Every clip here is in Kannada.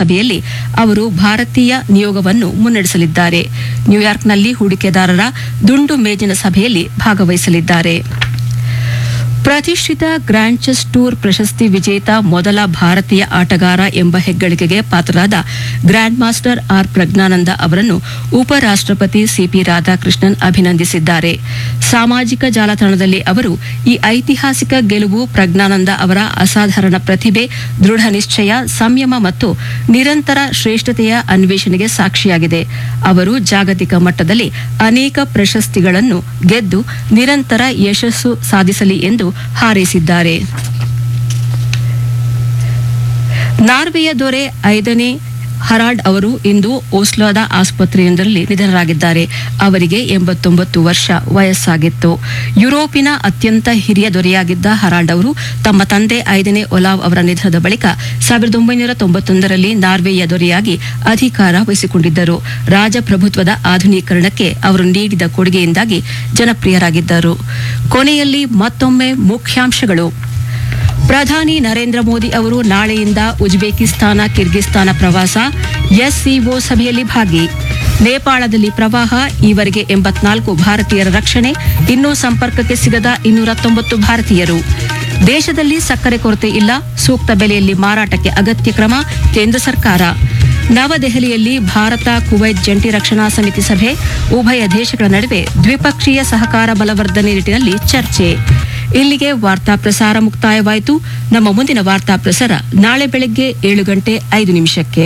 ಸಭೆಯಲ್ಲಿ ಅವರು ಭಾರತೀಯ ನಿಯೋಗವನ್ನು ಮುನ್ನಡೆಸಲಿದ್ದಾರೆ ನ್ಯೂಯಾರ್ಕ್ನಲ್ಲಿ ಹೂಡಿಕೆದಾರರ ದುಂಡು ಮೇಜಿನ ಸಭೆಯಲ್ಲಿ ಭಾಗವಹಿಸಲಿದ್ದಾರೆ ಪ್ರತಿಷ್ಠಿತ ಗ್ರ್ಯಾಂಡ್ ಚೆಸ್ ಟೂರ್ ಪ್ರಶಸ್ತಿ ವಿಜೇತ ಮೊದಲ ಭಾರತೀಯ ಆಟಗಾರ ಎಂಬ ಹೆಗ್ಗಳಿಕೆಗೆ ಪಾತ್ರರಾದ ಗ್ರ್ಯಾಂಡ್ ಮಾಸ್ಟರ್ ಆರ್ ಪ್ರಜ್ಞಾನಂದ ಅವರನ್ನು ಉಪರಾಷ್ಟಪತಿ ಸಿಪಿ ರಾಧಾಕೃಷ್ಣನ್ ಅಭಿನಂದಿಸಿದ್ದಾರೆ ಸಾಮಾಜಿಕ ಜಾಲತಾಣದಲ್ಲಿ ಅವರು ಈ ಐತಿಹಾಸಿಕ ಗೆಲುವು ಪ್ರಜ್ಞಾನಂದ ಅವರ ಅಸಾಧಾರಣ ಪ್ರತಿಭೆ ದೃಢ ನಿಶ್ಚಯ ಸಂಯಮ ಮತ್ತು ನಿರಂತರ ಶ್ರೇಷ್ಠತೆಯ ಅನ್ವೇಷಣೆಗೆ ಸಾಕ್ಷಿಯಾಗಿದೆ ಅವರು ಜಾಗತಿಕ ಮಟ್ಟದಲ್ಲಿ ಅನೇಕ ಪ್ರಶಸ್ತಿಗಳನ್ನು ಗೆದ್ದು ನಿರಂತರ ಯಶಸ್ಸು ಸಾಧಿಸಲಿ ಎಂದು ಹಾರೈಸಿದ್ದಾರೆ ನಾರ್ವೆಯ ದೊರೆ ಐದನೇ ಹರಾಲ್ಡ್ ಅವರು ಇಂದು ಓಸ್ಲೋದ ಆಸ್ಪತ್ರೆಯೊಂದರಲ್ಲಿ ನಿಧನರಾಗಿದ್ದಾರೆ ಅವರಿಗೆ ಎಂಬತ್ತೊಂಬತ್ತು ವರ್ಷ ವಯಸ್ಸಾಗಿತ್ತು ಯುರೋಪಿನ ಅತ್ಯಂತ ಹಿರಿಯ ದೊರೆಯಾಗಿದ್ದ ಹರಾಲ್ಡ್ ಅವರು ತಮ್ಮ ತಂದೆ ಐದನೇ ಒಲಾವ್ ಅವರ ನಿಧನದ ಬಳಿಕ ಸಾವಿರದ ಒಂಬೈನೂರ ತೊಂಬತ್ತೊಂದರಲ್ಲಿ ನಾರ್ವೆಯ ದೊರೆಯಾಗಿ ಅಧಿಕಾರ ವಹಿಸಿಕೊಂಡಿದ್ದರು ರಾಜಪ್ರಭುತ್ವದ ಆಧುನೀಕರಣಕ್ಕೆ ಅವರು ನೀಡಿದ ಕೊಡುಗೆಯಿಂದಾಗಿ ಜನಪ್ರಿಯರಾಗಿದ್ದರು ಕೊನೆಯಲ್ಲಿ ಮತ್ತೊಮ್ಮೆ ಮುಖ್ಯಾಂಶಗಳು ಪ್ರಧಾನಿ ನರೇಂದ್ರ ಮೋದಿ ಅವರು ನಾಳೆಯಿಂದ ಉಜ್ಬೇಕಿಸ್ತಾನ ಕಿರ್ಗಿಸ್ತಾನ ಪ್ರವಾಸ ಎಸ್ಸಿಒ ಸಭೆಯಲ್ಲಿ ಭಾಗಿ ನೇಪಾಳದಲ್ಲಿ ಪ್ರವಾಹ ಈವರೆಗೆ ಎಂಬತ್ನಾಲ್ಕು ಭಾರತೀಯರ ರಕ್ಷಣೆ ಇನ್ನೂ ಸಂಪರ್ಕಕ್ಕೆ ಸಿಗದ ಇನ್ನೂರ ತೊಂಬತ್ತು ಭಾರತೀಯರು ದೇಶದಲ್ಲಿ ಸಕ್ಕರೆ ಕೊರತೆ ಇಲ್ಲ ಸೂಕ್ತ ಬೆಲೆಯಲ್ಲಿ ಮಾರಾಟಕ್ಕೆ ಅಗತ್ಯ ಕ್ರಮ ಕೇಂದ್ರ ಸರ್ಕಾರ ನವದೆಹಲಿಯಲ್ಲಿ ಭಾರತ ಕುವೈತ್ ಜಂಟಿ ರಕ್ಷಣಾ ಸಮಿತಿ ಸಭೆ ಉಭಯ ದೇಶಗಳ ನಡುವೆ ದ್ವಿಪಕ್ಷೀಯ ಸಹಕಾರ ಬಲವರ್ಧನೆ ನಿಟ್ಟಿನಲ್ಲಿ ಚರ್ಚೆ ಇಲ್ಲಿಗೆ ವಾರ್ತಾ ಪ್ರಸಾರ ಮುಕ್ತಾಯವಾಯಿತು ನಮ್ಮ ಮುಂದಿನ ವಾರ್ತಾ ಪ್ರಸಾರ ನಾಳೆ ಬೆಳಗ್ಗೆ ಏಳು ಗಂಟೆ ಐದು ನಿಮಿಷಕ್ಕೆ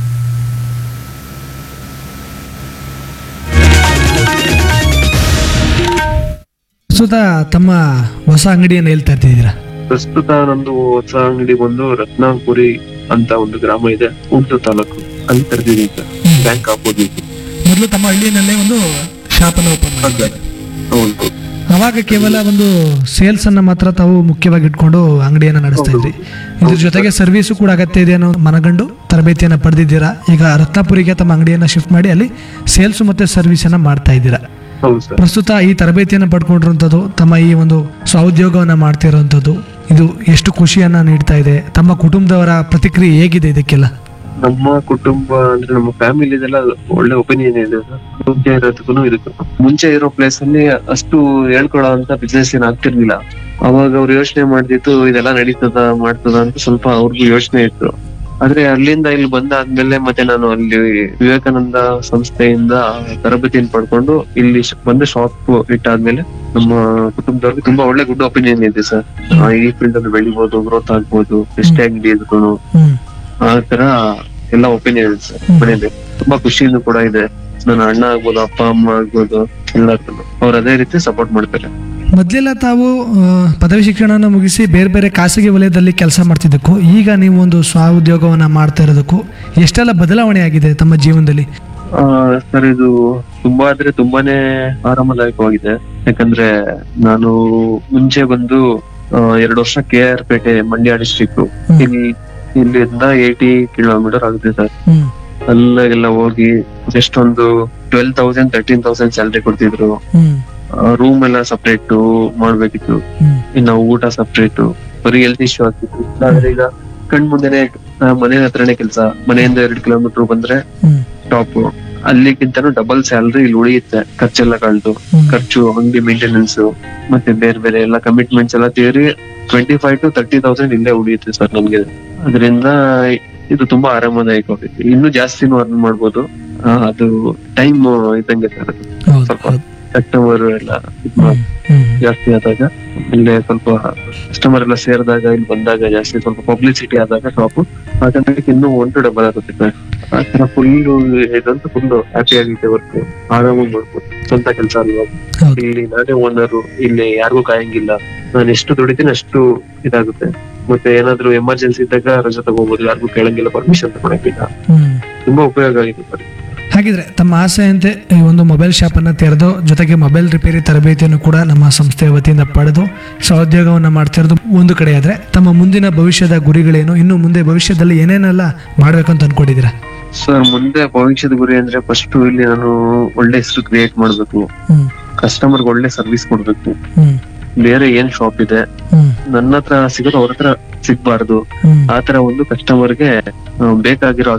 ಪ್ರಸ್ತುತ ತಮ್ಮ ಹೊಸ ಅಂಗಡಿಯನ್ನು ಹೇಳ್ತಾ ಇರ್ತಿದ್ದೀರಾ ಪ್ರಸ್ತುತ ನಂದು ಹೊಸ ಅಂಗಡಿ ಬಂದು ರತ್ನಾಪುರಿ ಅಂತ ಒಂದು ಗ್ರಾಮ ಇದೆ ಉಂಟು ತಾಲೂಕು ಅಲ್ಲಿ ತೆರೆದಿದ್ದೀನಿ ಸರ್ ಬ್ಯಾಂಕ್ ಆಪೋಸಿಟ್ ಮೊದಲು ತಮ್ಮ ಹಳ್ಳಿನಲ್ಲೇ ಒಂದು ಶಾಪ್ ಅನ್ನು ಓಪನ್ ಮಾಡಿದ್ದಾರೆ ಹೌದು ಅವಾಗ ಕೇವಲ ಒಂದು ಸೇಲ್ಸ್ ಅನ್ನ ಮಾತ್ರ ತಾವು ಮುಖ್ಯವಾಗಿ ಇಟ್ಕೊಂಡು ಅಂಗಡಿಯನ್ನ ನಡೆಸ್ತಾ ಇದ್ರಿ ಇದ್ರ ಜೊತೆಗೆ ಸರ್ವಿಸು ಕೂಡ ಅಗತ್ಯ ಇದೆ ಅನ್ನೋ ಮನಗಂಡು ತರಬೇತಿಯನ್ನ ಪಡೆದಿದ್ದೀರಾ ಈಗ ರತ್ನಾಪುರಿಗೆ ತಮ್ಮ ಅಂಗಡಿಯನ್ನ ಶಿಫ್ಟ್ ಮಾಡಿ ಅಲ್ಲಿ ಸೇಲ್ಸ್ ಮತ್ತೆ ಸರ್ವಿಸ್ ಅನ್ನ ಮಾಡ್ತಾ ಇದ್ದೀರಾ ಹೌದು ಸರ್ ಪ್ರಸ್ತುತ ಈ ತರಬೇತಿಯನ್ನು ಪಡ್ಕೊಂಡಿರುವಂಥದ್ದು ತಮ್ಮ ಈ ಒಂದು ಸ್ವಉದ್ಯೋಗವನ್ನ ಮಾಡ್ತಿರುವಂಥದ್ದು ಇದು ಎಷ್ಟು ಖುಷಿಯನ್ನ ನೀಡ್ತಾ ಇದೆ ತಮ್ಮ ಕುಟುಂಬದವರ ಪ್ರತಿಕ್ರಿಯೆ ಹೇಗಿದೆ ಇದಕ್ಕೆಲ್ಲ ನಮ್ಮ ಕುಟುಂಬ ಅಂದ್ರೆ ನಮ್ಮ ಫ್ಯಾಮಿಲಿದೆಲ್ಲ ಒಳ್ಳೆ ಒಪಿನಿಯನ್ ಇದೆ ಸರ್ ಮುಂಚೆ ಇರೋದಕ್ಕೂ ಇದಕ್ಕೂ ಮುಂಚೆ ಇರೋ ಪ್ಲೇಸ್ ಅಲ್ಲಿ ಅಷ್ಟು ಹೇಳ್ಕೊಳ್ಳೋ ಅಂತ ಬಿಸ್ನೆಸ್ ಏನ್ ಆಗ್ತಿರ್ಲಿಲ್ಲ ಅವಾಗ ಅವ್ರು ಯೋಚನೆ ಮಾಡ್ತಿತ್ತು ಇದೆಲ್ಲ ನಡೀತದ ಮಾಡ್ತದ ಅಂತ ಸ್ವಲ್ಪ ಅವ್ರಿಗೂ ಯೋಚನೆ ಇತ್ತು ಆದ್ರೆ ಅಲ್ಲಿಂದ ಇಲ್ಲಿ ಬಂದಾದ್ಮೇಲೆ ಮತ್ತೆ ನಾನು ಅಲ್ಲಿ ವಿವೇಕಾನಂದ ಸಂಸ್ಥೆಯಿಂದ ತರಬೇತಿಯನ್ನು ಪಡ್ಕೊಂಡು ಇಲ್ಲಿ ಶ- ಬಂದು ಶಾಪ್ ಇಟ್ಟಾದ್ಮೇಲೆ ನಮ್ಮ ಕುಟುಂಬದವ್ರಿಗೆ ತುಂಬಾ ಒಳ್ಳೆ ಗುಡ್ ಒಪಿನಿಯನ್ ಇದೆ ಸರ್ ಈ ಫೀಲ್ಡ್ ಅಲ್ಲಿ ಬೆಳಿಬಹುದು ಗ್ರೋತ್ ಆಗ್ಬೋದು ಎಷ್ಟೇ ಅಂಗಡಿ ಇದ್ರು ಹ್ಮ್ ಆ ತರ ಎಲ್ಲ ಒಪಿನಿಯನ್ ಸರ್ ಹ್ಮ್. ಮನೇಲಿ ತುಂಬಾ ಖುಷಿಯಿಂದ ಕೂಡ ಇದೆ ನನ್ನ ಅಣ್ಣ ಆಗ್ಬೋದು ಅಪ್ಪ ಅಮ್ಮ ಆಗ್ಬೋದು ಎಲ್ಲರಿಗೂ ಅವ್ರು ಅದೇ ರೀತಿ ಸಪೋರ್ಟ್ ಮಾಡ್ತಾರೆ ಮೊದಲೆಲ್ಲ ತಾವು ಆ, ಪದವಿ ಶಿಕ್ಷಣವನ್ನು ಮುಗಿಸಿ ಬೇರೆ ಬೇರೆ ಖಾಸಗಿ ವಲಯದಲ್ಲಿ ಕೆಲಸ ಮಾಡ್ತಿದ್ದಕ್ಕೂ ಈಗ ನೀವು ಒಂದು ಸ್ವಉದ್ಯೋಗವನ್ನ ಮಾಡ್ತಾ ಇರೋದಕ್ಕೂ ಎಷ್ಟೆಲ್ಲ ಬದಲಾವಣೆ ಆಗಿದೆ ತಮ್ಮ ಜೀವನದಲ್ಲಿ ಆ ಸರ್ ಇದು ತುಂಬಾ ಅಂದ್ರೆ ತುಂಬಾನೇ ಆರಾಮದಾಯಕವಾಗಿದೆ ಯಾಕಂದ್ರೆ ನಾನು ಮುಂಚೆ ಬಂದು ಆ, ಎರಡು ವರ್ಷ ಕೆ ಆರ್ ಪೇಟೆ ಮಂಡ್ಯ ಡಿಸ್ಟ್ರಿಕ್ಟ್ ಹ್ಮ್. ಇಲ್ಲಿ ಇಲ್ಲಿಂದ ಏಯ್ಟಿ ಕಿಲೋಮೀಟರ್ ಆಗುತ್ತೆ ಸರ್ ಹ್ಮ್ ಅಲ್ಲೆಲ್ಲ ಹೋಗಿ ಜಸ್ಟ್ ಒಂದು twelve thousand thirteen thousand salary ಕೊಡ್ತಿದ್ರು ಹ್ಮ್ ರೂಮ್ ಎಲ್ಲ ಸಪ್ರೇಟ್ ಮಾಡ್ಬೇಕಿತ್ತು ಹ್ಮ್ ಇನ್ನು ಊಟ ಸಪ್ರೇಟ್ ಬರೀ ಹೆಲ್ತ್ ಇಶ್ಯೂ ಆಗ್ತಿತ್ತು ಆದ್ರೆ ಈಗ ಕಣ್ ಮುಂದೆನೆ ಆ, ಮನೆ ಹತ್ರನೇ ಕೆಲಸ ಮನೆಯಿಂದ ಎರಡ್ ಕಿಲೋಮೀಟರ್ ಬಂದ್ರೆ ಹ್ಮ್ ಟಾಪ್ ಅಲ್ಲಿಗಿಂತನೂ ಡಬಲ್ ಸ್ಯಾಲ್ರಿ ಇಲ್ಲಿ ಉಳಿಯುತ್ತೆ ಖರ್ಚೆಲ್ಲ ಕಳ್ದು ಹ್ಮ್. ಖರ್ಚು ಅಂಗಡಿ ಮೇಂಟೆನೆನ್ಸ್ ಮತ್ತೆ ಬೇರೆ ಬೇರೆ ಎಲ್ಲ ಕಮಿಟ್ಮೆಂಟ್ಸ್ ಎಲ್ಲ ಸೇರಿ twenty five to thirty thousand ಇಲ್ಲೇ ಉಳಿಯುತ್ತೆ ಸರ್ ನಮ್ಗೆ ಅದರಿಂದ ಇದು ತುಂಬಾ ಆರಾಮದಾಯಕವಾಗಿದೆ ಇನ್ನೂ ಜಾಸ್ತಿನೂ ಅರ್ನ್ ಮಾಡ್ಬೋದು ಆ, ಅದು ಟೈಮ್ ಇದ್ದಂಗೆ ಸರ್ ಅದು. ಹೌದು ಸ್ವಲ್ಪ ಹೌದು ಕಸ್ಟಮರ್ ಎಲ್ಲ ಇದ್ ಮಾಡ್- ಹ್ಮ್ ಜಾಸ್ತಿ ಆದಾಗ ಇಲ್ಲೇ ಸ್ವಲ್ಪ ಕಸ್ಟಮರ್ ಎಲ್ಲ ಸೇರಿದಾಗ ಇಲ್ಲಿ ಬಂದಾಗ ಜಾಸ್ತಿ ಸ್ವಲ್ಪ ಪಬ್ಲಿಸಿಟಿ ಆದಾಗ ಶಾಪ್ ಆಟೋಮೆಟಿಕ್ ಇನ್ನೂ ಒನ್ ಟು ಡಬಲ್ ಆಗುತ್ತೆ ಸರ್ ಆ ತರ ಫುಲ್ ಇದಂತೂ ಫುಲ್ ಹ್ಯಾಪಿ ಆಗಿದೆ ವರ್ಕ್ ಆರಾಮಾಗಿ ಮಾಡ್ಬೋದು ಸ್ವಂತ ಕೆಲಸ ಅಲ್ವಾ ಹೌದು ಇಲ್ಲಿ ನಾನೇ ಓನರು ಇಲ್ಲಿ ಯಾರಿಗೂ ಕಾಯಂಗಿಲ್ಲ ನಾನು ಎಷ್ಟು ದುಡಿತೀನಿ ಅಷ್ಟು ಇದಾಗುತ್ತೆ ಮತ್ತೆ ಏನಾದ್ರು ಎಮರ್ಜೆನ್ಸಿ ಇದ್ದಾಗ ರಜೆ ತಗೋಬಹುದು ಯಾರಿಗೂ ಕೇಳಂಗಿಲ್ಲ ಪರ್ಮಿಷನ್ ತಗೊಳಂಗಿಲ್ಲ ಹ್ಮ್ ತುಂಬಾ ಉಪಯೋಗ ಆಗಿದೆ ಸರ್ ಹಾಗಿದ್ರೆ ತಮ್ಮ ಆಸೆಯಂತೆ ಈ ಒಂದು ಮೊಬೈಲ್ ಶಾಪನ್ನು ತೆರೆದು ಜೊತೆಗೆ ಮೊಬೈಲ್ ರಿಪೇರಿ ತರಬೇತಿಯನ್ನು ಕೂಡ ನಮ್ಮ ಸಂಸ್ಥೆಯ ವತಿಯಿಂದ ಪಡೆದು ಸಹೋದ್ಯೋಗವನ್ನು ಮಾಡ್ತಿರೋದು ಒಂದು ಕಡೆ ಆದರೆ ತಮ್ಮ ಮುಂದಿನ ಭವಿಷ್ಯದ ಗುರಿಗಳೇನು ಇನ್ನು ಮುಂದೆ ಭವಿಷ್ಯದಲ್ಲಿ ಏನೇನೆಲ್ಲ ಮಾಡ್ಬೇಕಂತ ಅನ್ಕೊಂಡಿದ್ದೀರಾ ಸರ್ ಮುಂದೆ ಭವಿಷ್ಯದ ಗುರಿ ಅಂದ್ರೆ ಫಸ್ಟ್ ಇಲ್ಲಿ ನಾನು ಒಳ್ಳೆ ಹೆಸರು ಕ್ರಿಯೇಟ್ ಮಾಡ್ಬೇಕು ಹ್ಮ್ ಕಸ್ಟಮರ್ ಒಳ್ಳೆ ಸರ್ವಿಸ್ ಕೊಡ್ಬೇಕು ಹ್ಮ್ ಬೇರೆ ಏನ್ ಶಾಪ್ ಇದೆ ಹ್ಮ್ ನನ್ನ ಹತ್ರ ಸಿಗೋದು ಅವ್ರ ಹತ್ರ ಸಿಗ್ಬಾರ್ದು ಹ್ಮ್ ಆತರ ಒಂದು ಕಸ್ಟಮರ್ಗೆ ಬೇಕಾಗಿರೋ